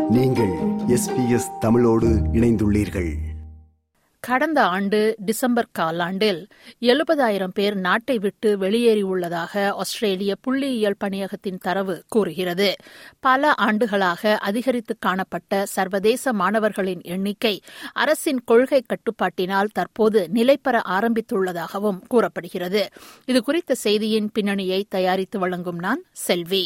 நீங்கள் எஸ்பிஎஸ் தமிழோடு இணைந்துள்ளீர்கள் கடந்த ஆண்டு டிசம்பர் காலாண்டில் எழுபதாயிரம் பேர் நாட்டை விட்டு வெளியேறியுள்ளதாக ஆஸ்திரேலிய புள்ளியியல் பணியகத்தின் தரவு கூறுகிறது பல ஆண்டுகளாக அதிகரித்து காணப்பட்ட சர்வதேச மாணவர்களின் எண்ணிக்கை அரசின் கொள்கை கட்டுப்பாட்டினால் தற்போது நிலைபெற ஆரம்பித்துள்ளதாகவும் கூறப்படுகிறது இதுகுறித்த செய்தியின் பின்னணியை தயாரித்து வழங்கும் நான் செல்வி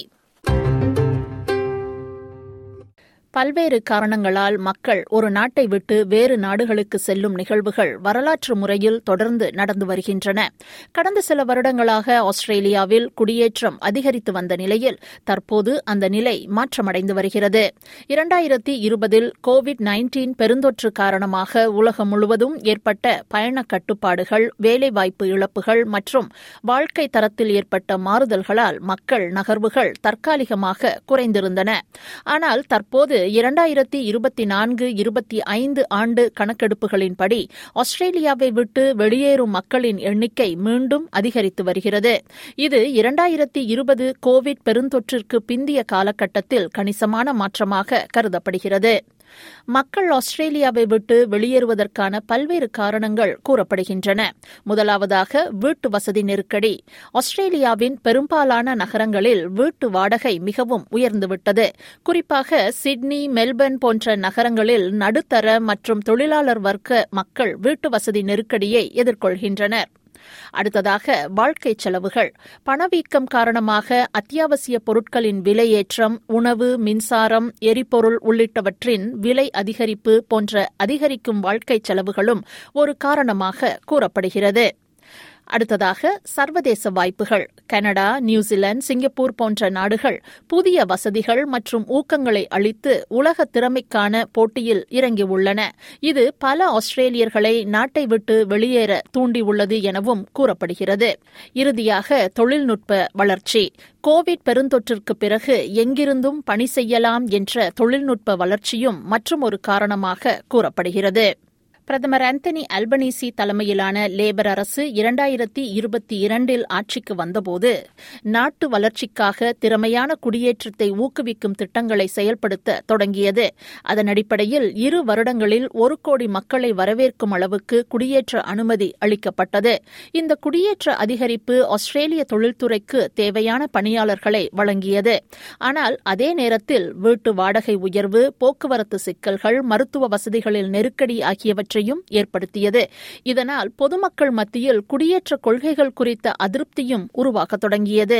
பல்வேறு காரணங்களால் மக்கள் ஒரு நாட்டை விட்டு வேறு நாடுகளுக்கு செல்லும் நிகழ்வுகள் வரலாற்று முறையில் தொடர்ந்து நடந்து வருகின்றன கடந்த சில வருடங்களாக ஆஸ்திரேலியாவில் குடியேற்றம் அதிகரித்து வந்த நிலையில் தற்போது அந்த நிலை மாற்றமடைந்து வருகிறது இரண்டாயிரத்தி இருபதில் கோவிட் நைன்டீன் பெருந்தொற்று காரணமாக உலகம் முழுவதும் ஏற்பட்ட பயண கட்டுப்பாடுகள் வேலைவாய்ப்பு இழப்புகள் மற்றும் வாழ்க்கை தரத்தில் ஏற்பட்ட மாறுதல்களால் மக்கள் நகர்வுகள் தற்காலிகமாக குறைந்திருந்தன ஆனால் தற்போது இரண்டாயிரத்தி இருபத்தி நான்கு இருபத்தி ஐந்து ஆண்டு கணக்கெடுப்புகளின்படி ஆஸ்திரேலியாவை விட்டு வெளியேறும் மக்களின் எண்ணிக்கை மீண்டும் அதிகரித்து வருகிறது இது இரண்டாயிரத்தி இருபது கோவிட் பெருந்தொற்றிற்கு பிந்திய காலகட்டத்தில் கணிசமான மாற்றமாக கருதப்படுகிறது மக்கள் ஆஸ்திரேலியாவை விட்டு வெளியேறுவதற்கான பல்வேறு காரணங்கள் கூறப்படுகின்றன முதலாவதாக வீட்டு வசதி நெருக்கடி ஆஸ்திரேலியாவின் பெரும்பாலான நகரங்களில் வீட்டு வாடகை மிகவும் உயர்ந்துவிட்டது குறிப்பாக சிட்னி மெல்பர்ன் போன்ற நகரங்களில் நடுத்தர மற்றும் தொழிலாளர் வர்க்க மக்கள் வீட்டு வசதி நெருக்கடியை எதிர்கொள்கின்றனர் அடுத்ததாக வாழ்க்கை செலவுகள் பணவீக்கம் காரணமாக அத்தியாவசிய பொருட்களின் விலையேற்றம் உணவு மின்சாரம் எரிபொருள் உள்ளிட்டவற்றின் விலை அதிகரிப்பு போன்ற அதிகரிக்கும் வாழ்க்கை செலவுகளும் ஒரு காரணமாக கூறப்படுகிறது அடுத்ததாக சர்வதேச வாய்ப்புகள் கனடா நியூசிலாந்து சிங்கப்பூர் போன்ற நாடுகள் புதிய வசதிகள் மற்றும் ஊக்கங்களை அளித்து உலக திறமைக்கான போட்டியில் இறங்கியுள்ளன இது பல ஆஸ்திரேலியர்களை நாட்டை விட்டு வெளியேற தூண்டியுள்ளது எனவும் கூறப்படுகிறது இறுதியாக தொழில்நுட்ப வளர்ச்சி கோவிட் பெருந்தொற்றிற்கு பிறகு எங்கிருந்தும் பணி செய்யலாம் என்ற தொழில்நுட்ப வளர்ச்சியும் மற்றும் ஒரு காரணமாக கூறப்படுகிறது பிரதமர் ஆந்தனி அல்பனீசி தலைமையிலான லேபர் அரசு இரண்டாயிரத்தி இருபத்தி இரண்டில் ஆட்சிக்கு வந்தபோது நாட்டு வளர்ச்சிக்காக திறமையான குடியேற்றத்தை ஊக்குவிக்கும் திட்டங்களை செயல்படுத்த தொடங்கியது அதன் அடிப்படையில் இரு வருடங்களில் ஒரு கோடி மக்களை வரவேற்கும் அளவுக்கு குடியேற்ற அனுமதி அளிக்கப்பட்டது இந்த குடியேற்ற அதிகரிப்பு ஆஸ்திரேலிய தொழில்துறைக்கு தேவையான பணியாளர்களை வழங்கியது ஆனால் அதே நேரத்தில் வீட்டு வாடகை உயர்வு போக்குவரத்து சிக்கல்கள் மருத்துவ வசதிகளில் நெருக்கடி ஆகியவற்றை மாற்றத்தையும் ஏற்படுத்தியது இதனால் பொதுமக்கள் மத்தியில் குடியேற்ற கொள்கைகள் குறித்த அதிருப்தியும் உருவாக தொடங்கியது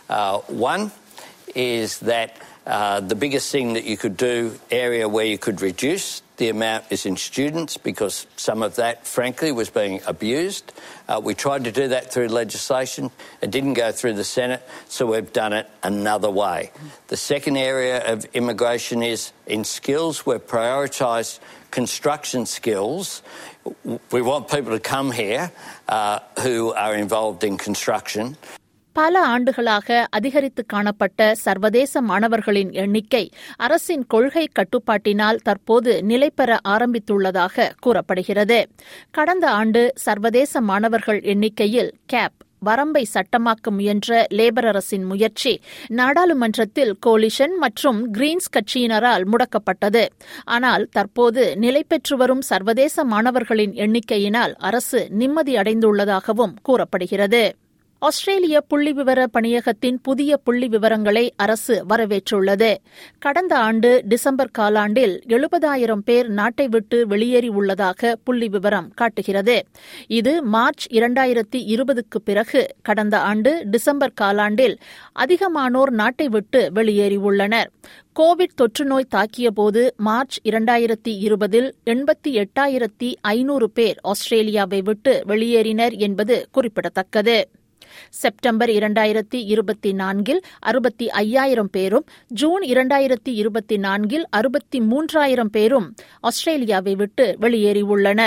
is that uh, the biggest thing that you could do, area where you could reduce the amount is in students because some of that, frankly, was being abused. Uh, we tried to do that through legislation. It didn't go through the Senate, so we've done it another way. The second area of immigration is in skills. We've prioritised construction skills. We want people to come here uh, who are involved in construction. பல ஆண்டுகளாக அதிகரித்து காணப்பட்ட சர்வதேச மாணவர்களின் எண்ணிக்கை அரசின் கொள்கை கட்டுப்பாட்டினால் தற்போது நிலைபெற ஆரம்பித்துள்ளதாக கூறப்படுகிறது கடந்த ஆண்டு சர்வதேச மாணவர்கள் எண்ணிக்கையில் கேப் வரம்பை சட்டமாக்க முயன்ற லேபர் அரசின் முயற்சி நாடாளுமன்றத்தில் கோலிஷன் மற்றும் கிரீன்ஸ் கட்சியினரால் முடக்கப்பட்டது ஆனால் தற்போது நிலை பெற்று வரும் சர்வதேச மாணவர்களின் எண்ணிக்கையினால் அரசு நிம்மதி அடைந்துள்ளதாகவும் கூறப்படுகிறது ஆஸ்திரேலிய புள்ளி விவர பணியகத்தின் புதிய புள்ளி விவரங்களை அரசு வரவேற்றுள்ளது கடந்த ஆண்டு டிசம்பர் காலாண்டில் எழுபதாயிரம் பேர் நாட்டை விட்டு வெளியேறியுள்ளதாக புள்ளி விவரம் காட்டுகிறது இது மார்ச் இரண்டாயிரத்தி இருபதுக்கு பிறகு கடந்த ஆண்டு டிசம்பர் காலாண்டில் அதிகமானோர் நாட்டை விட்டு வெளியேறியுள்ளனர் கோவிட் தொற்றுநோய் தாக்கியபோது மார்ச் இரண்டாயிரத்தி இருபதில் எண்பத்தி எட்டாயிரத்தி ஐநூறு பேர் ஆஸ்திரேலியாவை விட்டு வெளியேறினர் என்பது குறிப்பிடத்தக்கது செப்டம்பர் இரண்டாயிரத்தி இருபத்தி நான்கில் அறுபத்தி ஐயாயிரம் பேரும் ஜூன் இரண்டாயிரத்தி இருபத்தி நான்கில் அறுபத்தி மூன்றாயிரம் பேரும் ஆஸ்திரேலியாவை விட்டு வெளியேறியுள்ளனர்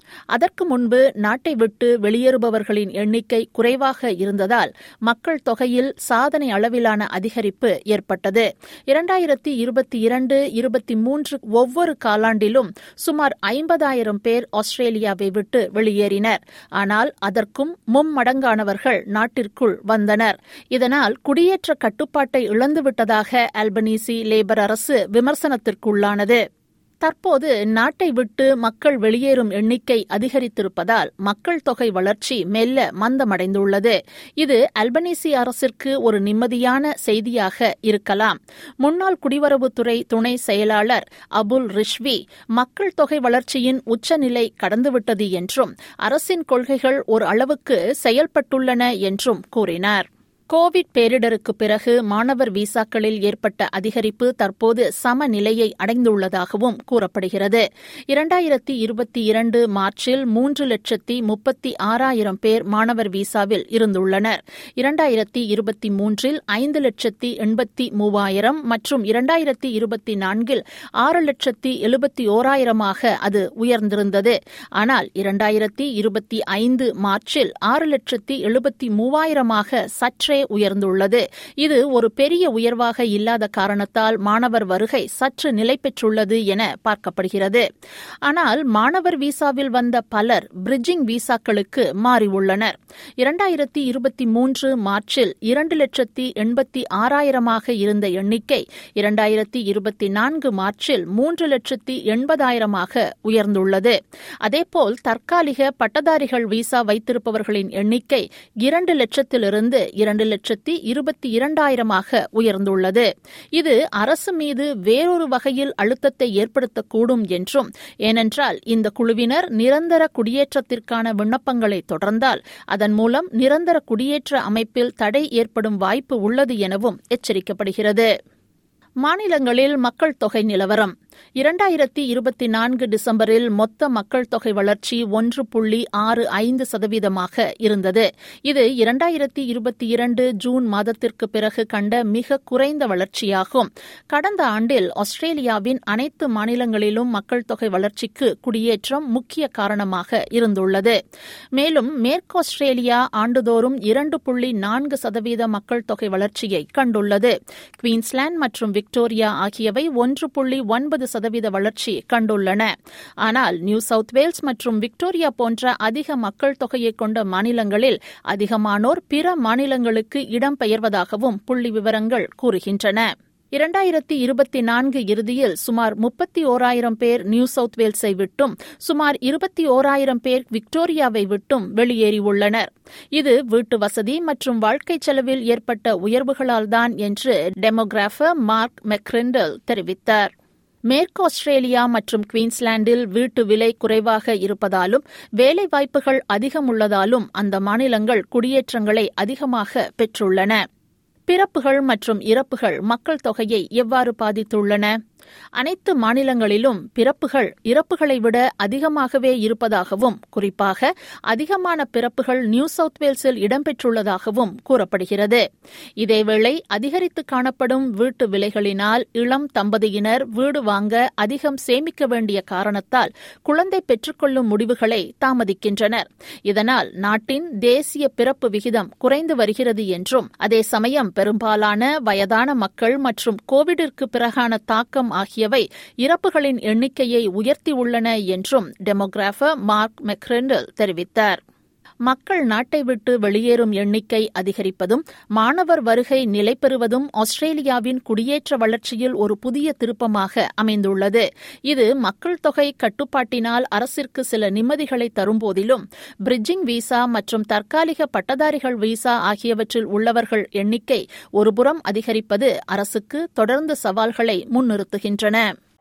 அதற்கு முன்பு நாட்டை விட்டு வெளியேறுபவர்களின் எண்ணிக்கை குறைவாக இருந்ததால் மக்கள் தொகையில் சாதனை அளவிலான அதிகரிப்பு ஏற்பட்டது இரண்டாயிரத்தி இருபத்தி இரண்டு இருபத்தி மூன்று ஒவ்வொரு காலாண்டிலும் சுமார் ஐம்பதாயிரம் பேர் ஆஸ்திரேலியாவை விட்டு வெளியேறினர் ஆனால் அதற்கும் மும்மடங்கானவர்கள் நாட்டிற்குள் வந்தனர் இதனால் குடியேற்ற கட்டுப்பாட்டை இழந்துவிட்டதாக அல்பனீசி லேபர் அரசு விமர்சனத்திற்குள்ளானது தற்போது நாட்டை விட்டு மக்கள் வெளியேறும் எண்ணிக்கை அதிகரித்திருப்பதால் மக்கள் தொகை வளர்ச்சி மெல்ல மந்தமடைந்துள்ளது இது அல்பனீசி அரசிற்கு ஒரு நிம்மதியான செய்தியாக இருக்கலாம் முன்னாள் குடிவரவுத்துறை துணை செயலாளர் அபுல் ரிஷ்வி மக்கள் தொகை வளர்ச்சியின் உச்சநிலை கடந்துவிட்டது என்றும் அரசின் கொள்கைகள் ஒரு அளவுக்கு செயல்பட்டுள்ளன என்றும் கூறினார் கோவிட் பேரிடருக்கு பிறகு மாணவர் விசாக்களில் ஏற்பட்ட அதிகரிப்பு தற்போது சமநிலையை அடைந்துள்ளதாகவும் கூறப்படுகிறது இரண்டாயிரத்தி இருபத்தி இரண்டு மார்ச்சில் மூன்று லட்சத்தி முப்பத்தி ஆறாயிரம் பேர் மாணவர் விசாவில் இருந்துள்ளனர் இரண்டாயிரத்தி இருபத்தி மூன்றில் ஐந்து லட்சத்தி எண்பத்தி மூவாயிரம் மற்றும் இரண்டாயிரத்தி இருபத்தி நான்கில் ஆறு லட்சத்தி எழுபத்தி ஓராயிரமாக அது உயர்ந்திருந்தது ஆனால் இரண்டாயிரத்தி இருபத்தி ஐந்து மார்ச்சில் ஆறு லட்சத்தி எழுபத்தி மூவாயிரமாக சற்றே உயர்ந்துள்ளது இது ஒரு பெரிய உயர்வாக இல்லாத காரணத்தால் மாணவர் வருகை சற்று நிலை பெற்றுள்ளது என பார்க்கப்படுகிறது ஆனால் மாணவர் விசாவில் வந்த பலர் பிரிட்ஜிங் விசாக்களுக்கு மாறியுள்ளனர் இரண்டாயிரத்தி இருபத்தி மூன்று மார்ச்சில் இரண்டு லட்சத்தி எண்பத்தி ஆறாயிரமாக இருந்த எண்ணிக்கை இரண்டாயிரத்தி இருபத்தி நான்கு மார்ச்சில் மூன்று லட்சத்தி எண்பதாயிரமாக உயர்ந்துள்ளது அதேபோல் தற்காலிக பட்டதாரிகள் விசா வைத்திருப்பவர்களின் எண்ணிக்கை இரண்டு லட்சத்திலிருந்து இரண்டு லட்சத்தி இருபத்தி இரண்டாயிரமாக உயர்ந்துள்ளது இது அரசு மீது வேறொரு வகையில் அழுத்தத்தை ஏற்படுத்தக்கூடும் என்றும் ஏனென்றால் இந்த குழுவினர் நிரந்தர குடியேற்றத்திற்கான விண்ணப்பங்களை தொடர்ந்தால் அதன் மூலம் நிரந்தர குடியேற்ற அமைப்பில் தடை ஏற்படும் வாய்ப்பு உள்ளது எனவும் எச்சரிக்கப்படுகிறது மாநிலங்களில் மக்கள் தொகை நிலவரம் இரண்டாயிரத்தி இருபத்தி நான்கு டிசம்பரில் மொத்த மக்கள் தொகை வளர்ச்சி ஒன்று புள்ளி ஆறு ஐந்து சதவீதமாக இருந்தது இது இரண்டாயிரத்தி இருபத்தி இரண்டு ஜூன் மாதத்திற்கு பிறகு கண்ட மிக குறைந்த வளர்ச்சியாகும் கடந்த ஆண்டில் ஆஸ்திரேலியாவின் அனைத்து மாநிலங்களிலும் மக்கள் தொகை வளர்ச்சிக்கு குடியேற்றம் முக்கிய காரணமாக இருந்துள்ளது மேலும் மேற்கு ஆஸ்திரேலியா ஆண்டுதோறும் இரண்டு புள்ளி நான்கு சதவீத மக்கள் தொகை வளர்ச்சியை கண்டுள்ளது குவீன்ஸ்லாந்து மற்றும் விக்டோரியா ஆகியவை ஒன்று புள்ளி ஒன்பது சதவீத வளர்ச்சி கண்டுள்ளன ஆனால் நியூ சவுத் வேல்ஸ் மற்றும் விக்டோரியா போன்ற அதிக மக்கள் தொகையை கொண்ட மாநிலங்களில் அதிகமானோர் பிற மாநிலங்களுக்கு இடம்பெயர்வதாகவும் புள்ளி விவரங்கள் கூறுகின்றன இரண்டாயிரத்தி இருபத்தி நான்கு இறுதியில் சுமார் முப்பத்தி ஓராயிரம் பேர் நியூ சவுத் வேல்ஸை விட்டும் சுமார் இருபத்தி ஓராயிரம் பேர் விக்டோரியாவை விட்டும் வெளியேறியுள்ளனர் இது வீட்டு வசதி மற்றும் வாழ்க்கை செலவில் ஏற்பட்ட உயர்வுகளால்தான் என்று டெமோகிராஃபர் மார்க் மெக்ரிண்டல் தெரிவித்தார் மேற்கு ஆஸ்திரேலியா மற்றும் குவீன்ஸ்லாண்டில் வீட்டு விலை குறைவாக இருப்பதாலும் வேலைவாய்ப்புகள் அதிகம் உள்ளதாலும் அந்த மாநிலங்கள் குடியேற்றங்களை அதிகமாக பெற்றுள்ளன பிறப்புகள் மற்றும் இறப்புகள் மக்கள் தொகையை எவ்வாறு பாதித்துள்ளன அனைத்து மாநிலங்களிலும் பிறப்புகள் இறப்புகளை விட அதிகமாகவே இருப்பதாகவும் குறிப்பாக அதிகமான பிறப்புகள் நியூ சவுத் வேல்ஸில் இடம்பெற்றுள்ளதாகவும் கூறப்படுகிறது இதேவேளை அதிகரித்து காணப்படும் வீட்டு விலைகளினால் இளம் தம்பதியினர் வீடு வாங்க அதிகம் சேமிக்க வேண்டிய காரணத்தால் குழந்தை பெற்றுக்கொள்ளும் முடிவுகளை தாமதிக்கின்றனர் இதனால் நாட்டின் தேசிய பிறப்பு விகிதம் குறைந்து வருகிறது என்றும் அதே சமயம் பெரும்பாலான வயதான மக்கள் மற்றும் கோவிடிற்கு பிறகான தாக்கம் ஆகியவை இறப்புகளின் எண்ணிக்கையை உயர்த்தியுள்ளன என்றும் டெமோகிராஃபர் மார்க் மெக்ரெண்டல் தெரிவித்தார் மக்கள் நாட்டை விட்டு வெளியேறும் எண்ணிக்கை அதிகரிப்பதும் மாணவர் வருகை நிலை பெறுவதும் ஆஸ்திரேலியாவின் குடியேற்ற வளர்ச்சியில் ஒரு புதிய திருப்பமாக அமைந்துள்ளது இது மக்கள் தொகை கட்டுப்பாட்டினால் அரசிற்கு சில நிம்மதிகளை தரும்போதிலும் பிரிட்ஜிங் விசா மற்றும் தற்காலிக பட்டதாரிகள் விசா ஆகியவற்றில் உள்ளவர்கள் எண்ணிக்கை ஒருபுறம் அதிகரிப்பது அரசுக்கு தொடர்ந்து சவால்களை முன்னிறுத்துகின்றன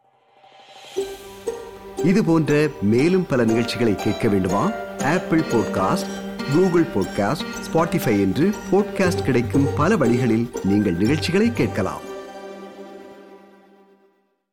இது போன்ற மேலும் பல நிகழ்ச்சிகளை கேட்க வேண்டுமா Apple podcast Google podcast Spotify என்று பாட்காஸ்ட் கிடைக்கும் பல வழிகளில் நீங்கள் நிகழ்ச்சிகளை கேட்கலாம்